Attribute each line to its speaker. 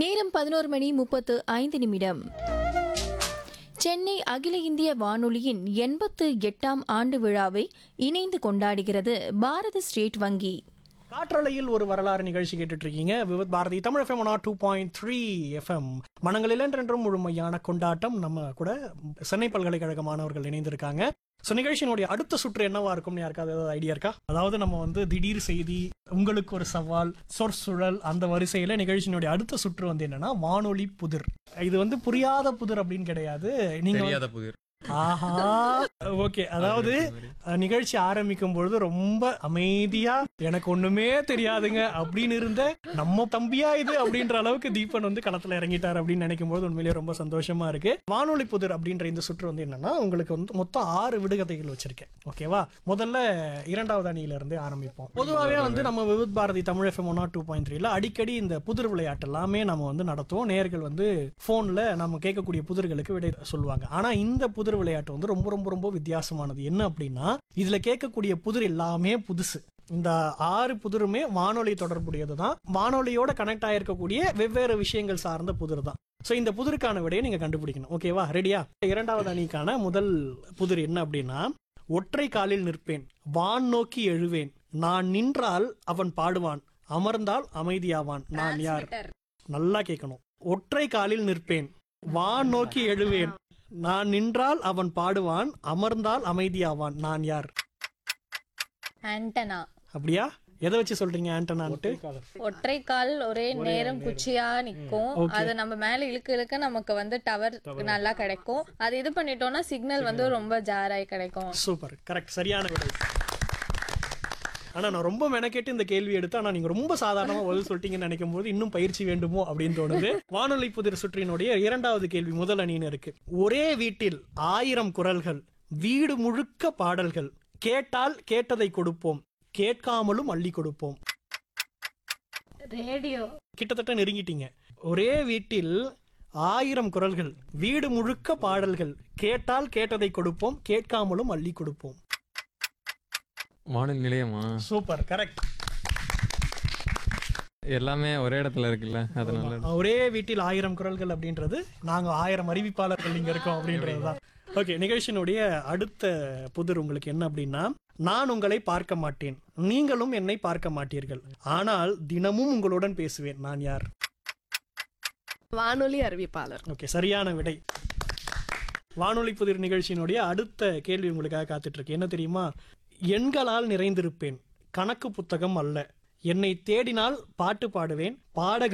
Speaker 1: நேரம் பதினோரு மணி முப்பத்து ஐந்து நிமிடம் சென்னை அகில இந்திய வானொலியின் எண்பத்து எட்டாம் ஆண்டு விழாவை இணைந்து கொண்டாடுகிறது பாரத ஸ்டேட் வங்கி
Speaker 2: காற்றலையில் ஒரு வரலாறு நிகழ்ச்சி கேட்டுட்டு இருக்கீங்க Vividh Bharati Tamil FM one two point three FM மனங்களில் என்றென்றும் முழுமையான கொண்டாட்டம் நம்ம கூட சென்னை பல்கலைக்கழக மாணவர்கள் இணைந்திருக்காங்க ஸோ நிகழ்ச்சியினுடைய அடுத்த சுற்று என்னவா இருக்கும்னு யாருக்காவது ஏதாவது ஐடியா இருக்கா அதாவது நம்ம வந்து திடீர் செய்தி உங்களுக்கு ஒரு சவால் சொற்சுழல் அந்த வரிசையில நிகழ்ச்சியினுடைய அடுத்த சுற்று வந்து என்னன்னா வானொலி புதிர் இது வந்து புரியாத புதிர் அப்படின்னு கிடையாது நீங்க வந்து-
Speaker 3: தெரியாத புதிர்
Speaker 2: ஆஹா ஓகே அதாவது அஹ், நிகழ்ச்சி ஆரம்பிக்கும் பொழுது ரொம்ப அமைதியா எனக்கு ஒண்ணுமே தெரியாதுங்க அப்படின்னு இருந்த நம்ம தம்பியா இது அப்படின்ற அளவுக்கு தீபன் வந்து களத்துல இறங்கிட்டார் அப்படின்னு நினைக்கும் போது உண்மையிலேயே ரொம்ப சந்தோஷமா இருக்கு வானொலி புதிர் அப்படின்ற இந்த சுற்று வந்து என்னன்னா உங்களுக்கு வந்து மொத்தம் ஆறு விடுகதைகள் வச்சிருக்கேன் ஓகேவா முதல்ல இரண்டாவது அணியில இருந்தே ஆரம்பிப்போம் பொதுவாகவே வந்து நம்ம Vividh Bharati Tamil FM one two point த்ரீல அடிக்கடி இந்த புதிர் விளையாட்டு எல்லாமே நம்ம வந்து நடத்துவோம் நேர்கள் வந்து போன்ல நம்ம கேட்கக்கூடிய புதிர்களுக்கு விடை சொல்லுவாங்க ஆனா இந்த புதிர் விளையாட்டு வந்து ரொம்ப ரொம்ப ரொம்ப வித்தியாசமானது என்ன அப்படின்னா இதுல கேட்கக்கூடிய புதிர் எல்லாமே புதுசு இந்த ஆறு புதிருமே வானொலி தொடர்புடையது தான் வானொலியோட கனெக்ட் ஆயிருக்கக்கூடிய வெவ்வேறு விஷயங்கள் சார்ந்த புதிர் தான் ஸோ இந்த புதிருக்கான விடையை நீங்க கண்டுபிடிக்கணும் ஓகேவா ரெடியா இரண்டாவது அணிக்கான முதல் புதிர் என்ன அப்படின்னா ஒற்றை காலில் நிற்பேன் வான் நோக்கி எழுவேன் நான் நின்றால் அவன் பாடுவான் அமர்ந்தால் அமைதியாவான் நான் யார் நல்லா கேட்கணும் ஒற்றை காலில் நிற்பேன் வான் நோக்கி எழுவேன் நான் நின்றால் அவன் பாடுவான் அமர்ந்தால் அமைதியாவான் நான் யார்
Speaker 4: ஆண்டனா
Speaker 2: அப்படியா எதை வச்சு சொல்றீங்க ஆண்டனான்ட்டு
Speaker 4: ஒற்றை கால் ஒரே நேரம் குச்சியா நிக்கும் அது நம்ம மேல இழுக்க இழுக்க நமக்கு வந்து டவர் நல்லா கிடைக்கும் அது இது பண்ணிட்டோம்னா சிக்னல் வந்து ரொம்ப ஜாராய் கிடைக்கும்
Speaker 2: சூப்பர் கரெக்ட் சரியான விடை ஆனா நான் ரொம்ப மெனக்கெட்டு இந்த கேள்வி எடுத்து ஆனா நீங்க ரொம்ப சாதாரணமா பதில் சொல்லிட்டீங்கன்னு நினைக்கும் போது இன்னும் பயிற்சி வேண்டுமோ அப்படின்னு தோணுது வானொலி புதிர் சுற்றினுடைய இரண்டாவது கேள்வி முதல் அணியினருக்கு ஒரே வீட்டில் ஆயிரம் குரல்கள் வீடு முழுக்க பாடல்கள் கேட்டால் கேட்டதை கொடுப்போம் கேட்காமலும் அள்ளி கொடுப்போம்
Speaker 4: ரேடியோ
Speaker 2: கிட்டத்தட்ட நெருங்கிட்டீங்க ஒரே வீட்டில் ஆயிரம் குரல்கள் வீடு முழுக்க பாடல்கள் கேட்டால் கேட்டதை கொடுப்போம் கேட்காமலும் அள்ளி கொடுப்போம்
Speaker 3: வானொலி நிலையமா
Speaker 2: சூப்பர் கரெக்ட்
Speaker 3: எல்லாமே ஒரே இடத்துல இருக்குல்ல அதனால
Speaker 2: ஒரே வீட்டில் ஆயிரம் குரல்கள் அப்படின்றது நாங்க ஆயிரம் அறிவிப்பாளர்கள் இங்க இருக்கோம் அப்படின்றதுதான் ஓகே நிகழ்ச்சியினுடைய அடுத்த புதிர் உங்களுக்கு என்ன அப்படின்னா நான் உங்களை பார்க்க மாட்டேன் நீங்களும் என்னை பார்க்க மாட்டீர்கள் ஆனால் தினமும் உங்களுடன் பேசுவேன் நான் யார்
Speaker 5: வானொலி அறிவிப்பாளர்
Speaker 2: ஓகே சரியான விடை வானொலி புதிர் நிகழ்ச்சியினுடைய அடுத்த கேள்வி உங்களுக்காக காத்துட்டு இருக்கு என்ன தெரியுமா எண்களால் நிறைந்திருப்பேன் கணக்கு புத்தகம் அல்ல என்னை தேடினால் பாட்டு பாடுவேன் பாட